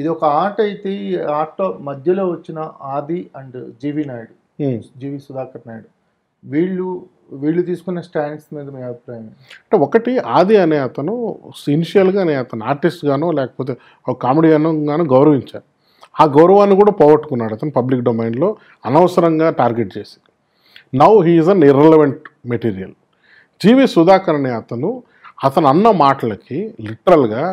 ఇది ఒక ఆట అయితే ఈ ఆట మధ్యలో వచ్చిన ఆది అండ్ జీవి నాయుడు ఉమ్. జీవి సుధాకర్ నాయుడు వీళ్ళు వీళ్ళు తీసుకున్న స్టాండ్స్ మీద మీ అభిప్రాయం ఏంటి? అంటే ఒకటి ఆది అనే అతను ఇనిషియల్గా అనే అతను ఆర్టిస్ట్ గానో లేకపోతే ఒక కామెడీ గానో గౌరవించారు ఆ గౌరవాన్ని కూడా పోగొట్టుకున్నాడు అతను పబ్లిక్ డొమైన్లో అనవసరంగా టార్గెట్ చేసి now he is an irrelevant material G V Sudhakar అనే అతను అతను అన్న మాటలకి లిటరల్గా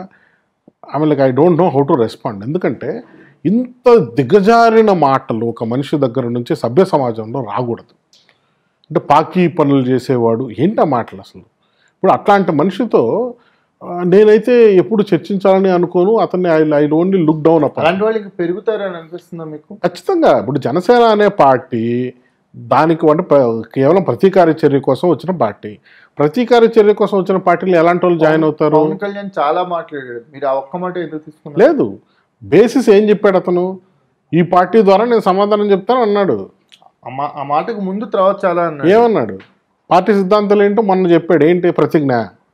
I like I don't know how to respond ఎందుకంటే ఇంత దిగజారిన మాటలు ఒక మనిషి దగ్గర నుంచి సభ్య సమాజంలో రాకూడదు అంటే పాకీ పనులు చేసేవాడు ఏంటి ఆ మాటలు అసలు ఇప్పుడు అట్లాంటి మనిషితో ఆ, నేనైతే ఎప్పుడు చర్చించాలని అనుకోను అతన్ని I I only look down up అలాంటి వాళ్ళకి పెరుగుతారని అనిపిస్తుందా మీకు ఖచ్చితంగా ఇప్పుడు జనసేన అనే పార్టీ దానికి అంటే ప్ర- కేవలం ప్రతీకార చర్య కోసం వచ్చిన పార్టీ ప్రతీకార చర్య కోసం వచ్చిన పార్టీలు ఎలాంటి వాళ్ళు జాయిన్ అవుతారు పవన్ కళ్యాణ్ చాలా మాట్లాడాడు మీరు ఆ ఒక్క మాట ఎందుకు తీసుకున్నారు లేదు బేసిస్ ఏం చెప్పాడు అతను ఈ పార్టీ ద్వారా నేను సమాధానం చెప్తాను అన్నాడు ఆ మా- ఆ మాటకు ముందు తర్వాత చాలా అన్నాడు ఏమన్నాడు పార్టీ సిద్ధాంతాలు ఏంటో మొన్న చెప్పాడు ఏంటి ప్రతిజ్ఞ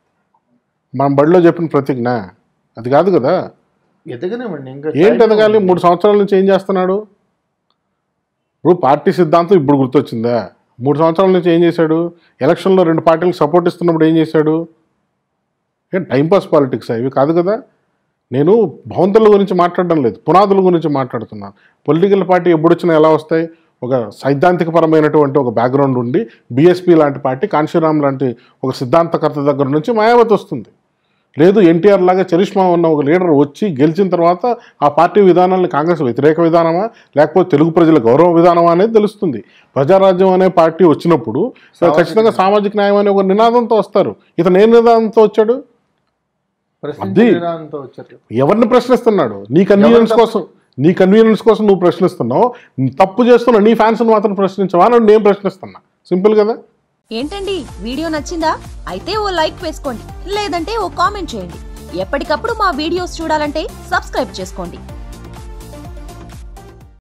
మనం బడిలో చెప్పిన ప్రతిజ్ఞ అది కాదు కదా ఎదగనివ్వండి ఇంకా ఏంటి time ఎదగాలి ఉంది. మూడు సంవత్సరాల నుంచి ఏం చేస్తున్నాడు ఇప్పుడు పార్టీ సిద్ధాంతం ఇప్పుడు గుర్తొచ్చిందా మూడు సంవత్సరాల నుంచి ఏం చేశాడు ఎలక్షన్లో రెండు పార్టీలకు సపోర్ట్ ఇస్తున్నప్పుడు ఏం చేశాడు ఏం టైంపాస్ పాలిటిక్స్ ఇవి కాదు కదా నేను భవంతుల గురించి మాట్లాడడం లేదు పునాదుల గురించి మాట్లాడుతున్నాను పొలిటికల్ పార్టీ ఎప్పుడొచ్చినా ఎలా వస్తాయి ఒక సైద్ధాంతికపరమైనటువంటి ఒక బ్యాక్గ్రౌండ్ ఉండి బీఎస్పీ లాంటి పార్టీ కాంశీరామ్ లాంటి ఒక సిద్ధాంతకర్త దగ్గర నుంచి మాయావతి వస్తుంది లేదు ఎన్టీఆర్ లాగా చరిష్మా ఉన్న ఒక లీడర్ వచ్చి గెలిచిన తర్వాత ఆ పార్టీ విధానాన్ని కాంగ్రెస్ వ్యతిరేక విధానమా లేకపోతే తెలుగు ప్రజల గౌరవ విధానమా అనేది తెలుస్తుంది ప్రజారాజ్యం అనే పార్టీ వచ్చినప్పుడు సామాజిక ఖచ్చితంగా సామాజిక న్యాయం అనే ఒక నినాదంతో వస్తారు ఇతను ఏ నినాదంతో వచ్చాడు ప్రశ్నించే అది- విధానంతో వచ్చారు ఎవరిని ప్రశ్నిస్తున్నాడు నీ కన్వీనియన్స్ ఎవరు కోసం నీ కన్వీనియన్స్ కోసం నువ్వు ప్రశ్నిస్తున్నావు తప్పు చేస్తున్నా నీ ఫ్యాన్స్ మాత్రం ప్రశ్నించవా అని నేను ప్రశ్నిస్తున్నా సింపుల్ కదా ఏంటండి వీడియో నచ్చిందా అయితే ఓ లైక్ వేసుకోండి లేదంటే ఓ కామెంట్ చేయండి ఎప్పటికప్పుడు మా వీడియోస్ చూడాలంటే సబ్స్క్రైబ్ చేసుకోండి